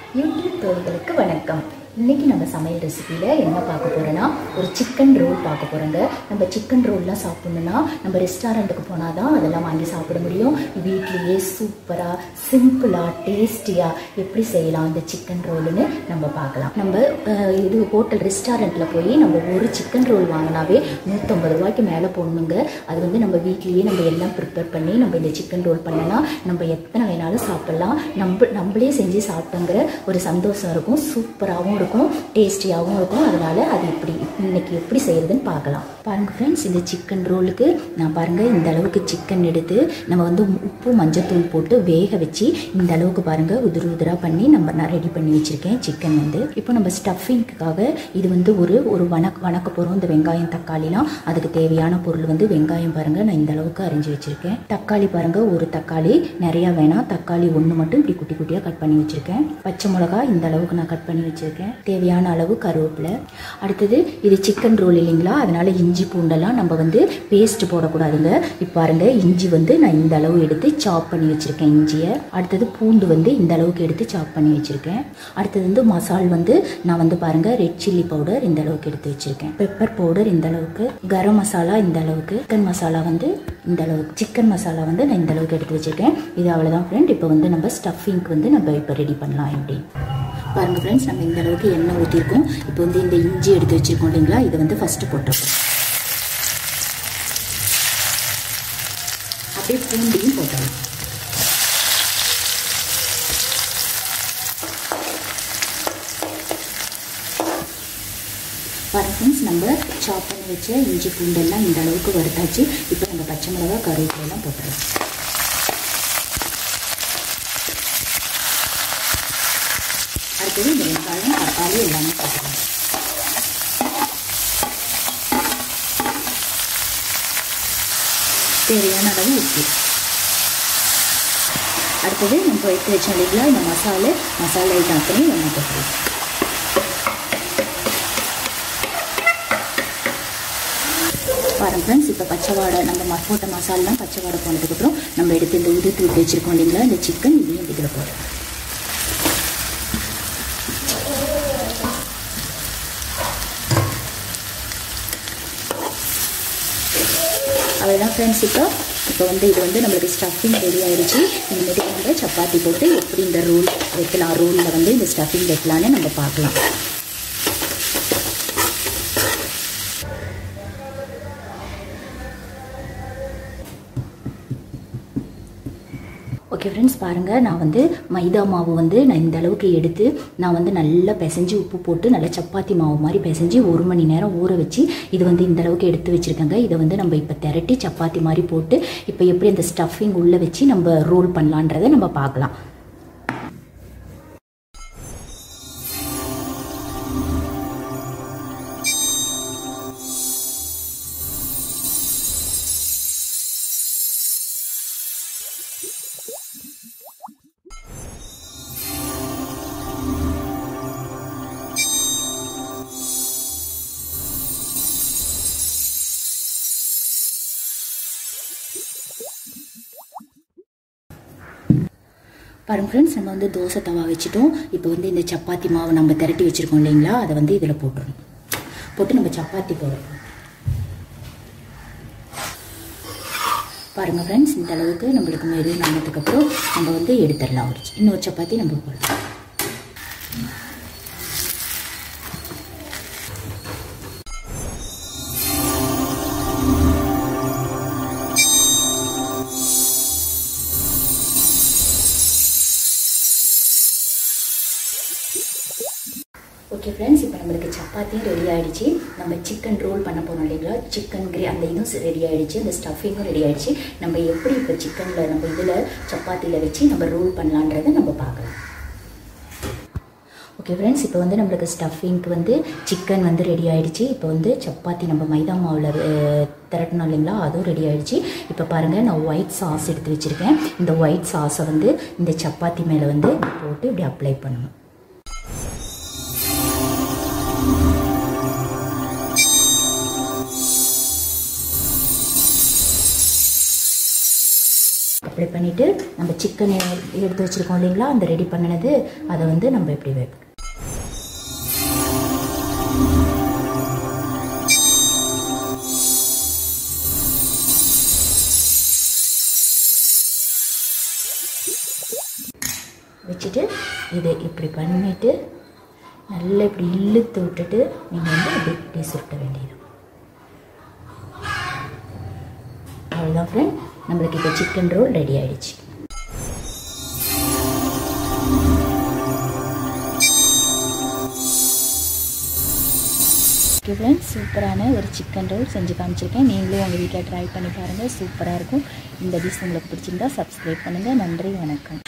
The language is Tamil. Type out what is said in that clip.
யூடியூப் தோழிகளுக்கு வணக்கம் இன்னைக்கு நம்ம சமையல் ரெசிபியில் என்ன பார்க்க போகிறோன்னா ஒரு சிக்கன் ரோல் பார்க்க போகிறோங்க நம்ம சிக்கன் ரோல்லாம் சாப்பிட்ணுன்னா நம்ம ரெஸ்டாரண்ட்டுக்கு போனால் தான் அதெல்லாம் வாங்கி சாப்பிட முடியும் வீட்லேயே சூப்பராக சிம்பிளாக டேஸ்டியாக எப்படி செய்யலாம் இந்த சிக்கன் ரோலுன்னு நம்ம பார்க்கலாம் நம்ம அஹ், இது ஹோட்டல் ரெஸ்டாரண்ட்டில் போய் நம்ம ஒரு சிக்கன் ரோல் வாங்கினாவே நூற்றம்பது ரூபாய்க்கு மேலே போடணுங்க அது வந்து நம்ம வீட்லேயே நம்ம எல்லாம் ப்ரிப்பேர் பண்ணி நம்ம இந்த சிக்கன் ரோல் பண்ணனா நம்ம எத்தனை வேணாலும் சாப்பிட்லாம் நம்ம நம்மளே செஞ்சு சாப்பிட்டோங்கிற ஒரு சந்தோஷம் இருக்கும் சூப்பராகவும் இருக்கும் டேஸ்டியாகவும் இருக்கும் அதனால அது எப்படி இன்னைக்கு எப்படி செய்யறதுன்னு பார்க்கலாம் பாருங்க ஃப்ரெண்ட்ஸ் இந்த சிக்கன் ரோலுக்கு நான் பாருங்க இந்த அளவுக்கு சிக்கன் எடுத்து நம்ம வந்து உப்பு மஞ்சத்தூள் போட்டு வேக வச்சு இந்த அளவுக்கு பாருங்க உதிர் உதிரா பண்ணி நம்ம நான் ரெடி பண்ணி வச்சிருக்கேன் சிக்கன் வந்து இப்போ நம்ம ஸ்டஃபிங்க்காக இது வந்து ஒரு ஒரு வணக்க வணக்க போகிறோம் இந்த வெங்காயம் தக்காளிலாம் அதுக்கு தேவையான பொருள் வந்து வெங்காயம் பாருங்க நான் இந்த அளவுக்கு அரிஞ்சு வச்சிருக்கேன் தக்காளி பாருங்க ஒரு தக்காளி நிறைய வேணாம் தக்காளி ஒன்று மட்டும் இப்படி குட்டி குட்டியாக கட் பண்ணி வச்சிருக்கேன் பச்சை மிளகா இந்த அளவுக்கு நான் கட் பண்ணி வச்சிருக்கேன் தேவையான அளவு கருவேப்பிலை அடுத்தது இது சிக்கன் ரோல் இல்லைங்களா அதனால இஞ்சி பூண்டெல்லாம் நம்ம வந்து பேஸ்ட் போடக்கூடாதுங்க இப்போ பாருங்க இஞ்சி வந்து நான் இந்த அளவு எடுத்து சாப் பண்ணி வச்சிருக்கேன் இஞ்சியை அடுத்தது பூண்டு வந்து இந்த அளவுக்கு எடுத்து சாப் பண்ணி வச்சிருக்கேன் அடுத்தது வந்து மசால் வந்து நான் வந்து பாருங்க ரெட் சில்லி பவுடர் இந்த அளவுக்கு எடுத்து வச்சிருக்கேன் பெப்பர் பவுடர் இந்த அளவுக்கு கரம் மசாலா இந்த அளவுக்கு சிக்கன் மசாலா வந்து இந்த அளவுக்கு சிக்கன் மசாலா வந்து நான் இந்த அளவுக்கு எடுத்து வச்சிருக்கேன் இது அவ்வளோதான் ஃப்ரெண்ட் இப்போ வந்து நம்ம ஸ்டஃபிங்க்கு வந்து நம்ம இப்போ ரெடி பண்ணலாம் எப்படி பாருங்க ஃப்ரெண்ட்ஸ் நம்ம இந்த அளவுக்கு எண்ணெய் ஊற்றிருக்கோம் இப்போ வந்து இந்த இஞ்சி எடுத்து வச்சிருக்கோம் இல்லைங்களா இதை வந்து ஃபஸ்ட்டு போட்டுருக்கோம் அப்படியே பூண்டையும் போட்டலாம் பாருங்க ஃப்ரெண்ட்ஸ் நம்ம சாப் பண்ணி வச்ச இஞ்சி பூண்டெல்லாம் இந்த அளவுக்கு வறுத்தாச்சு இப்போ நம்ம பச்சை மிளகா கருவேப்பிலையெல்லாம் போட்டுருவோம் அடுத்தது இந்த வெங்காயம் தக்காளி எல்லாமே போட்டுக்கலாம் தேவையான அளவு உப்பு அடுத்தது நம்ம எடுத்து வச்சோம் இல்லைங்களா இந்த மசாலா மசாலா ஐட்டம் அத்தனையும் ஒன்றா போட்டுருவோம் பாருங்க ஃப்ரெண்ட்ஸ் இப்போ பச்சை வாடை நம்ம ம- போட்ட மசாலாம் பச்சை வாடை போனதுக்கப்புறம் நம்ம எடுத்து இந்த உதிர்த்து விட்டு வச்சுருக்கோம் இல்லைங்களா இந்த சிக்கன் இதையும் இதில் போடுறோம் அவ்வளோதான் ஃப்ரெண்ட்ஸ் இப்போ இப்போ வந்து இது வந்து நம்மளுக்கு ஸ்டஃபிங் ரெடி ஆயிடுச்சு இனிமேட்டு நம்ம சப்பாத்தி போட்டு எப்படி இந்த ரோல் வைக்கலாம் ரோலில் வந்து இந்த ஸ்டஃபிங் வைக்கலான்னு நம்ம பார்க்கலாம் ஓகே ஃப்ரெண்ட்ஸ் பாருங்கள் நான் வந்து மைதா மாவு வந்து நான் இந்த அளவுக்கு எடுத்து நான் வந்து நல்லா பிசைஞ்சு உப்பு போட்டு நல்லா சப்பாத்தி மாவு மாதிரி பிசைஞ்சு ஒரு மணி நேரம் ஊற வச்சு இது வந்து இந்த அளவுக்கு எடுத்து வச்சுருக்கேங்க இதை வந்து நம்ம இப்போ திரட்டி சப்பாத்தி மாதிரி போட்டு இப்போ எப்படி அந்த ஸ்டஃபிங் உள்ளே வச்சு நம்ம ரோல் பண்ணலான்றதை நம்ம பார்க்கலாம் பாருங்க ஃப்ரெண்ட்ஸ் நம்ம வந்து தோசை தவா வச்சுட்டோம் இப்போ வந்து இந்த சப்பாத்தி மாவு நம்ம திரட்டி வச்சுருக்கோம் இல்லைங்களா அதை வந்து இதில் போட்டுறணும் போட்டு நம்ம சப்பாத்தி போடுறோம் பாருங்க ஃப்ரெண்ட்ஸ் இந்த அளவுக்கு நம்மளுக்கு மெது ஆனதுக்கப்புறம் நம்ம வந்து எடுத்துடலாம் ஒரு இன்னொரு சப்பாத்தி நம்ம போடலாம் ஓகே ஃப்ரெண்ட்ஸ் இப்போ நம்மளுக்கு சப்பாத்தியும் ரெடி ஆயிடுச்சு நம்ம சிக்கன் ரோல் பண்ண போகிறோம் இல்லைங்களா சிக்கன் கிரே அந்த இதுவும் ரெடி ஆயிடுச்சு அந்த ஸ்டஃபிங்கும் ரெடி ஆயிடுச்சு நம்ம எப்படி இப்போ சிக்கனில் நம்ம இதில் சப்பாத்தியில் வச்சு நம்ம ரோல் பண்ணலான்றதை நம்ம பார்க்கலாம் ஓகே ஃப்ரெண்ட்ஸ் இப்போ வந்து நம்மளுக்கு ஸ்டஃபிங்க்கு வந்து சிக்கன் வந்து ரெடி ஆயிடுச்சு இப்போ வந்து சப்பாத்தி நம்ம மைதா மாவில் திரட்டணும் இல்லைங்களா அதுவும் ரெடி ஆயிடுச்சு இப்போ பாருங்கள் நான் ஒயிட் சாஸ் எடுத்து வச்சுருக்கேன் இந்த ஒயிட் சாஸை வந்து இந்த சப்பாத்தி மேலே வந்து இப்படி போட்டு இப்படி அப்ளை பண்ணணும் இப்படி பண்ணிவிட்டு நம்ம சிக்கன் எடுத்து வச்சுருக்கோம் இல்லைங்களா அந்த ரெடி பண்ணினது அதை வந்து நம்ம இப்படி வைப்போம் வச்சுட்டு இதை இப்படி பண்ணிவிட்டு நல்லா இப்படி இழுத்து விட்டுட்டு நீங்கள் வந்து இப்படி இப்படி சுருட்ட வேண்டியது அவ்வளோதான் ஃப்ரெண்ட் நம்மளுக்கு இப்போ சிக்கன் ரோல் ரெடி ஆயிடுச்சு ஓகே ஃப்ரெண்ட்ஸ் சூப்பரான ஒரு சிக்கன் ரோல் செஞ்சு காமிச்சிருக்கேன் நீங்களும் உங்கள் வீட்டில் ட்ரை பண்ணி பாருங்கள் சூப்பராக இருக்கும் இந்த டிஷ் உங்களுக்கு பிடிச்சிருந்தா சப்ஸ்கிரைப் பண்ணுங்கள் நன்றி வணக்கம்